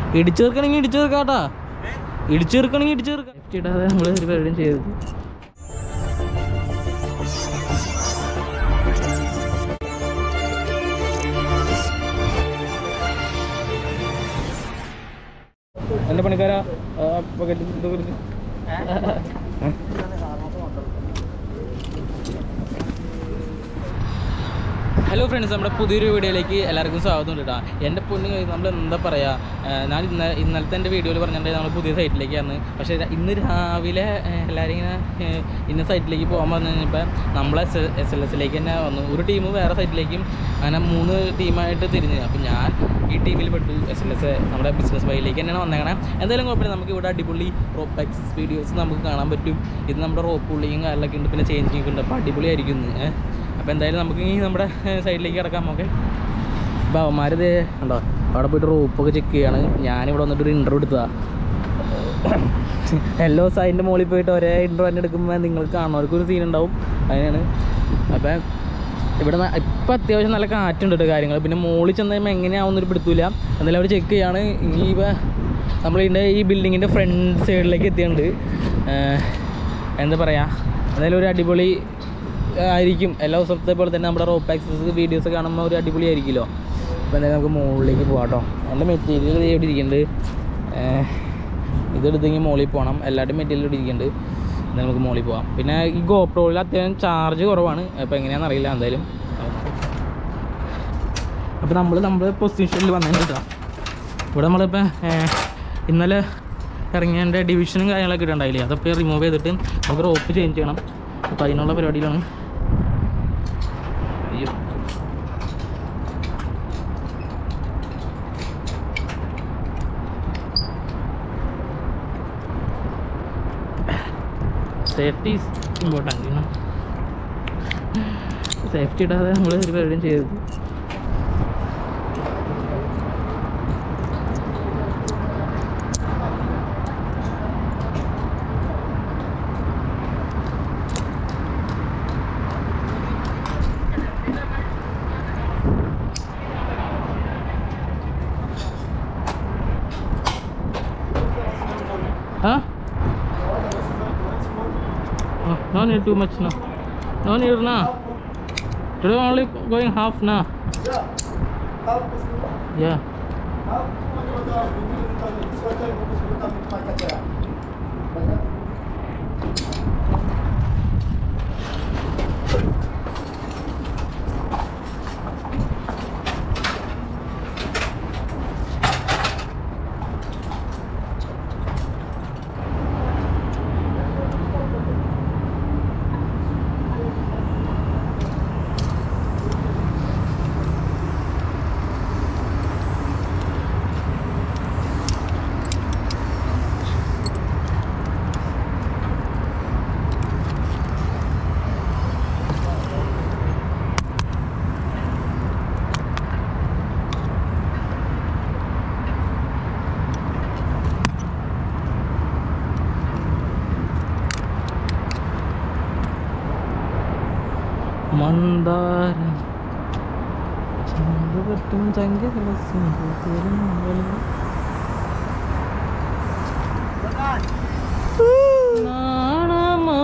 ഇടിച്ചു തീർക്കണമെങ്കിൽ ഇടിച്ചു തീർക്കാട്ടാ ഇടിച്ചു തീർക്കണമെങ്കിൽ ഇടിച്ചു തീർക്കാം ലിഫ്റ്റ് ഇടാതെ നമ്മൾ ഒരു പരിപാടിയും ചെയ്തത് എൻ്റെ പണിക്കാരാ ഹലോ ഫ്രണ്ട്സ് നമ്മുടെ പുതിയൊരു വീഡിയോയിലേക്ക് എല്ലാവർക്കും സ്വാഗതം ഉണ്ട് കേട്ടോ എൻ്റെ പൊന്ന് നമ്മൾ എന്താ പറയുക ഞാൻ ഇന്ന ഇന്നലത്തെ എൻ്റെ വീഡിയോയിൽ പറഞ്ഞിട്ടുണ്ടെങ്കിൽ നമ്മൾ പുതിയ സൈറ്റിലേക്കാണ് പക്ഷേ ഇന്ന് രാവിലെ ഏഹ്, എല്ലാവരും ഇങ്ങനെ ഏഹ്, ഇന്ന സൈറ്റിലേക്ക് പോകാൻ പറഞ്ഞു കഴിഞ്ഞപ്പോൾ നമ്മളെ എസ് എസ് എൽ എസിലേക്ക് തന്നെ വന്നു ഒരു ടീം വേറെ സൈറ്റിലേക്കും അങ്ങനെ മൂന്ന് ടീമായിട്ട് തിരിഞ്ഞ് അപ്പം ഞാൻ ഈ ടീമിൽ പെട്ടു എസ് എൽ എസ് നമ്മുടെ ബിസിനസ് വഴിയിലേക്ക് തന്നെയാണ് വന്നേക്കണേ എന്തായാലും കുഴപ്പമില്ല നമുക്ക് ഇവിടെ അടിപൊളി റോപ്പ് ആക്സസ് വീഡിയോസ് നമുക്ക് കാണാൻ പറ്റും ഇത് നമ്മുടെ റോപ്പ് പുള്ളിയും കാര്യങ്ങളൊക്കെ ഉണ്ട് പിന്നെ ചേഞ്ചിങ് ഒക്കെ ഉണ്ട് അപ്പോൾ അടിപൊളിയായിരിക്കും ഇന്ന് ഏഹ്. അപ്പോൾ എന്തായാലും നമുക്ക് ഈ നമ്മുടെ സൈഡിലേക്ക് കിടക്കാം ഓക്കെ അപ്പോൾ അവന്മാരിത് ഉണ്ടോ അവിടെ പോയിട്ട് റോപ്പൊക്കെ ചെക്ക് ചെയ്യാണ് ഞാനിവിടെ വന്നിട്ട് ഒരു ഇൻ്റർവ്യൂ എടുത്തതാണ് എല്ലാ ദിവസം അതിൻ്റെ മുകളിൽ പോയിട്ട് ഒരേ ഇൻ്റർവ്യൂ തന്നെ എടുക്കുമ്പോൾ നിങ്ങൾക്ക് കാണുന്നവർക്ക് ഒരു സീൻ ഉണ്ടാവും അതിനാണ് അപ്പം ഇവിടെ ന- ഇപ്പം അത്യാവശ്യം നല്ല കാറ്റുണ്ട് കേട്ടോ കാര്യങ്ങൾ പിന്നെ മുകളിൽ ചെന്ന് കഴിയുമ്പോൾ എങ്ങനെയാവുന്നൊരു പിടുത്തൂല എന്നാലും അവർ ചെക്ക് ചെയ്യാണ് ഇനി ഇപ്പോൾ നമ്മളിതിൻ്റെ ഈ ബിൽഡിങ്ങിൻ്റെ ഫ്രണ്ട് സൈഡിലേക്ക് എത്തിയിട്ടുണ്ട് ഏഹ് എന്താ പറയുക എന്തായാലും ഒരു അടിപൊളി ആയിരിക്കും എല്ലാ ദിവസത്തെ പോലെ തന്നെ നമ്മുടെ റോപ്പ് ആക്സസ് വീഡിയോസ് കാണുമ്പോൾ ഒരു അടിപൊളി ആയിരിക്കുമല്ലോ അപ്പോൾ എന്തായാലും നമുക്ക് മുകളിലേക്ക് പോകാം കേട്ടോ നല്ല മെറ്റീരിയൽ ഇവിടെ ഇരിക്കുന്നുണ്ട് ഏഹ് ഇതെടുത്തെങ്കിൽ മുകളിൽ പോകണം എല്ലാവരുടെയും മെറ്റീരിയൽ ഇവിടെ ഇരിക്കുന്നുണ്ട് എന്നാൽ നമുക്ക് മുകളിൽ പോകാം പിന്നെ ഈ ഗോപ്രോയിൽ അത്യാവശ്യം ചാർജ് കുറവാണ് അപ്പോൾ എങ്ങനെയാണെന്ന് അറിയില്ല എന്തായാലും അപ്പോൾ നമ്മൾ നമ്മുടെ പൊസിഷനിൽ വന്നതിന് കേട്ടോ ഇവിടെ നമ്മളിപ്പോൾ ഇന്നലെ ഇറങ്ങിയതിൻ്റെ ഡിവിഷനും കാര്യങ്ങളൊക്കെ ഇട്ടുണ്ടായില്ലേ അതൊക്കെ റിമൂവ് ചെയ്തിട്ട് നമുക്ക് റോപ്പ് ചേഞ്ച് ചെയ്യണം അപ്പോൾ അതിനുള്ള പരിപാടിയിലാണ് അയ്യോ സേഫ്റ്റി ഈസ് ഇമ്പോർട്ടൻ്റ് സേഫ്റ്റി ഇടാതെ നമ്മൾ ഒരു പരിപാടിയും ചെയ്തത് Huh? Oh, no need too much now. No need now. Today only going half now. Yeah. മന്ദാരം ചന്ദ്രപറ്റും ചങ്കരലസ്യം പൂത്തിരുന്നവളെ. നാണമാ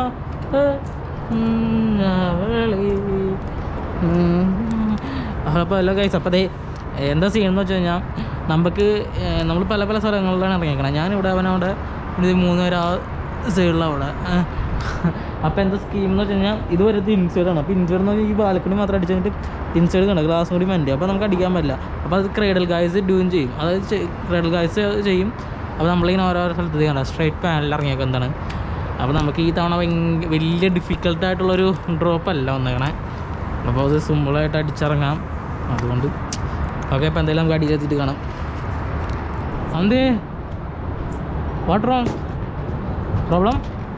അവളെ. ഉം. അപ്പോൾ അല്ല കൈസ് അപ്പോൾ അതേ എന്താ ചെയ്യണമെന്ന് വെച്ച് കഴിഞ്ഞാൽ നമുക്ക് നമ്മൾ പല പല സ്ഥലങ്ങളിലാണ് ഇറങ്ങിയേക്കണം ഞാനിവിടെ അവനവിടെ ഇത് മൂന്ന് പേര് ആ സൈഡിലവിടെ അപ്പോൾ എന്താ സ്കീം എന്ന് വെച്ച് കഴിഞ്ഞാൽ ഇത് വരുന്നത് ഇൻസൈഡാണ് അപ്പോൾ ഇൻസൈഡ് എന്ന് പറഞ്ഞാൽ ഈ ബാൽക്കണി മാത്രം അടിച്ചു കഴിഞ്ഞിട്ട് ഇൻസൈഡ് കണ്ട ഗ്ലാസ് കൂടി മതി അപ്പോൾ നമുക്ക് അടിക്കാൻ പറ്റില്ല അപ്പോൾ അത് ക്രേഡൽ ഗായ്സ് ഡൂയും ചെയ്യും അതായത് ക്രേഡൽ ഗായ്സ് ചെയ്യും അപ്പോൾ നമ്മളിങ്ങനെ ഓരോരോ സ്ഥലത്ത് കണ്ട സ്ട്രൈറ്റ് പാനലിൽ ഇറങ്ങിയൊക്കെ എന്താണ് അപ്പോൾ നമുക്ക് ഈ തവണ ഭയങ്കര വലിയ ഡിഫിക്കൽട്ടായിട്ടുള്ളൊരു ഡ്രോപ്പ് അല്ല വന്നേക്കണേ അപ്പോൾ അത് സിമ്പിളായിട്ട് അടിച്ചിറങ്ങാം അതുകൊണ്ട് ഓക്കെ അപ്പോൾ എന്തായാലും നമുക്ക് അടിയിലെത്തിയിട്ട് കാണാം അന്തേ വാട്ട് റോങ് പ്രോബ്ലം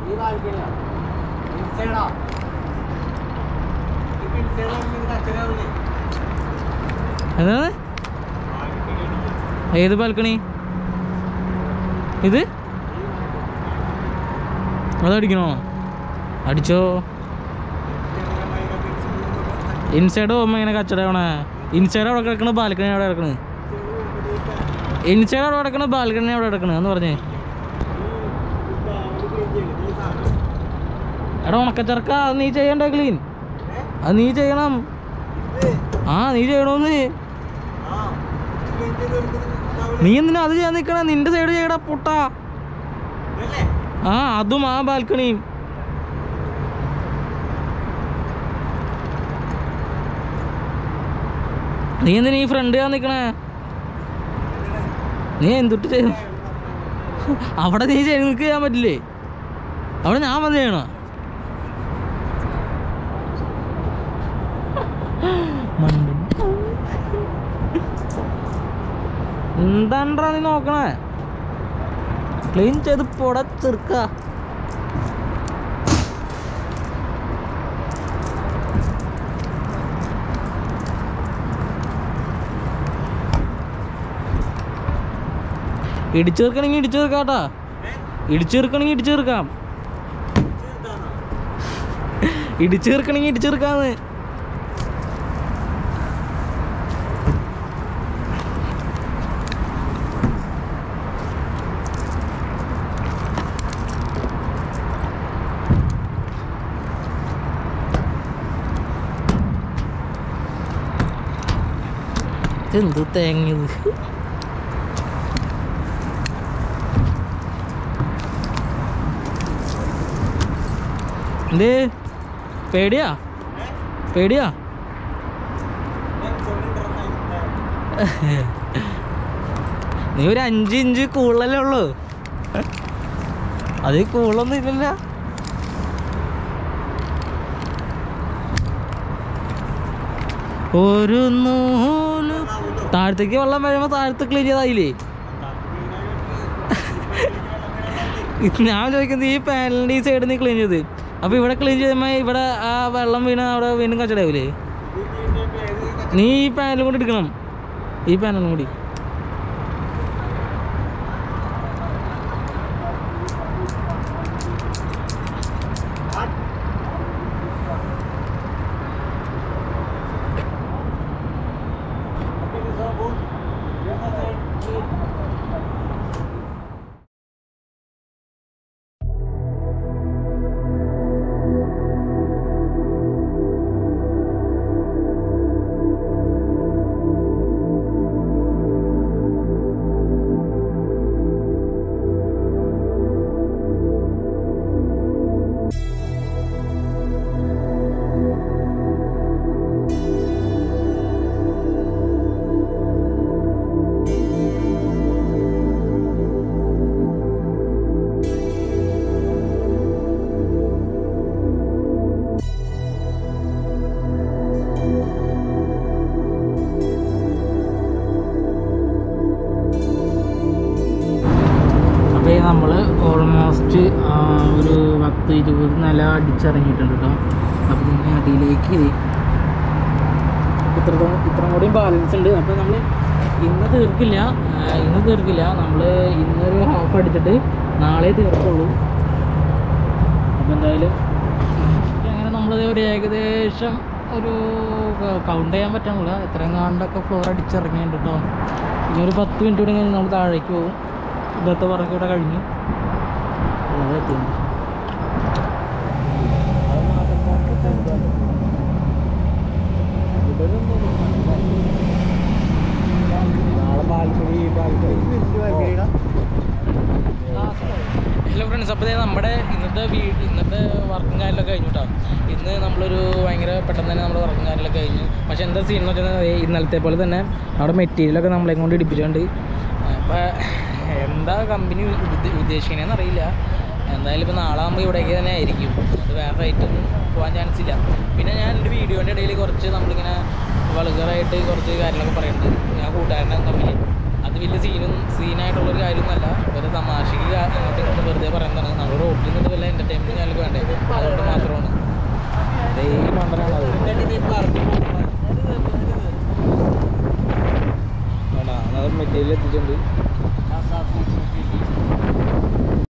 എന്താണ് ഏത് ബാൽക്കണി ഇത് അതടിക്കണോ അടിച്ചോ ഇൻസൈഡ് പോകുമ്പോൾ ഇങ്ങനെ കച്ചടയാവണേ ഇൻസൈഡ് അവിടെ കിടക്കണ ബാൽക്കണി അവിടെ കിടക്കണ് ഇൻസ്റ്റയുടെ അവിടെ കിടക്കണ ബാൽക്കണി അവിടെ കിടക്കണ എന്ന് പറഞ്ഞേ എടാ ഉണക്കച്ചർക്ക അത് നീ ചെയ്യണ്ട ക്ലീൻ അത് നീ ചെയ്യണം ആ നീ ചെയ്യണോന്ന് നീ എന്തിനാ അത് ചെയ്യാൻ നിക്കണ നിന്റെ സൈഡ് ചെയ്യടാ പൊട്ട ആ അതും ആ ബാൽക്കണിയും നീ എന്തിനാ ഈ ഫ്രണ്ട് ചെയ്യാൻ നിക്കണേ നീ എന്തുട്ട് ചെയ്യണം അവിടെ നീ ചെയ്ത് നിൽക്ക് ചെയ്യാൻ പറ്റില്ലേ അവിടെ ഞാൻ വന്ന് ചെയ്യണോ മണ്ടൻ. എന്താണ്ടാ നീ നോക്കണേ ക്ലീൻ ചെയ്ത് പൊട ചെറുക്ക ഇടിച്ചു തീർക്കണമെങ്കിൽ ഇടിച്ചു തീർക്കാട്ടാ ഇടിച്ചു തീർക്കണമെങ്കിൽ ഇടിച്ചു തീർക്കാം ഇടിച്ചു തീർക്കണമെങ്കിൽ ഇടിച്ചു തീർക്കാന്ന് എന്ത് തേങ്ങത് എന്തേ പേടിയാ പേടിയാ നീ ഒരു അഞ്ച് ഇഞ്ച് കൂടുതലല്ലേ ഉള്ളു അത് കൂടുതലൊന്നും ഇല്ലല്ല ഒരു നൂല് താഴത്തേക്ക് വെള്ളം വീഴുമ്പോ താഴത്ത് ക്ലീൻ ചെയ്തായില്ലേ ഇത് ഞാൻ ചോദിക്കുന്നത് ഈ പാനലിന്റെ ഈ സൈഡ് നീ ക്ലീൻ ചെയ്ത് അപ്പൊ ഇവിടെ ക്ലീൻ ചെയ്യുമ്പോ ഇവിടെ ആ വെള്ളം വീണ അവിടെ വീണ്ടും കച്ചടാവൂലേ നീ ഈ പാനലും കൂടി എടുക്കണം ഈ പാനലും കൂടി അപ്പോൾ നമ്മൾ ഓൾമോസ്റ്റ് ഒരു പത്ത് ഇരുപത് നില അടിച്ചിറങ്ങിയിട്ടുണ്ട് കേട്ടോ അപ്പോൾ ഇങ്ങനെ അടിയിലേക്ക് ഇത്രത്തോളം ഇത്രയും കൂടിയും ബാലൻസ് ഉണ്ട് അപ്പോൾ നമ്മൾ ഇന്ന് തീർക്കില്ല ആ, ഇന്ന് തീർക്കില്ല നമ്മൾ ഇന്നൊരു ഹാഫ് അടിച്ചിട്ട് നാളെ തീർക്കുള്ളൂ അപ്പോൾ എന്തായാലും അങ്ങനെ നമ്മളത് ഒരു ഏകദേശം ഒരു കൗണ്ട് ചെയ്യാൻ പറ്റണില്ല എത്രയും കാണ്ടൊക്കെ ഫ്ലോർ അടിച്ചിറങ്ങിയിട്ടുണ്ട് കേട്ടോ ഇനി ഒരു പത്ത് മിനിറ്റ് കൂടി കഴിഞ്ഞ് നമ്മൾ താഴേക്ക് പോകും ഇന്നത്തെ വർക്ക് ഇവിടെ കഴിഞ്ഞു അല്ലാതെ എത്തിയില്ല. ഹലോ ഫ്രണ്ട്സ് അപ്പോൾ നമ്മുടെ ഇന്നത്തെ വീട് ഇന്നത്തെ വർക്കും കാര്യങ്ങളൊക്കെ കഴിഞ്ഞു കേട്ടോ ഇന്ന് നമ്മളൊരു ഭയങ്കര പെട്ടെന്ന് തന്നെ നമ്മുടെ വർക്കും കാര്യങ്ങളൊക്കെ കഴിഞ്ഞു പക്ഷെ എന്താ സീൻ എന്ന് വെച്ചാൽ ദേ ഇന്നലത്തെ പോലെ തന്നെ അവിടെ മെറ്റീരിയലൊക്കെ നമ്മളെ കൊണ്ട് ഇടിപ്പിച്ചുകൊണ്ട് അപ്പോൾ എന്താ കമ്പനി ഉദ്ദേശിക്കണേന്ന് അറിയില്ല എന്തായാലും ഇപ്പോൾ നാളെ നമ്മൾ ഇവിടേക്ക് തന്നെ ആയിരിക്കും അത് വേറെ റേറ്റൊന്നും പോകാൻ ചാൻസ് ഇല്ല പിന്നെ ഞാൻ എൻ്റെ വീഡിയോൻ്റെ ഇടയിൽ കുറച്ച് നമ്മളിങ്ങനെ വളുകറായിട്ട് കുറച്ച് കാര്യങ്ങളൊക്കെ പറയുന്നുണ്ട് ഞാൻ കൂട്ടുകാരനെ തമ്മിൽ അത് വലിയ സീനും സീനായിട്ടുള്ളൊരു കാര്യമൊന്നുമല്ല വെറുതെ തമാശക്ക് കാ- അങ്ങോട്ടും ഇങ്ങോട്ടും വെറുതെ പറയുന്നതാണ് നമ്മൾ റോട്ടിൽ നിന്ന് വല്ല എൻ്റർടൈൻമെൻറ്റ് ഞങ്ങൾക്ക് വേണ്ടേ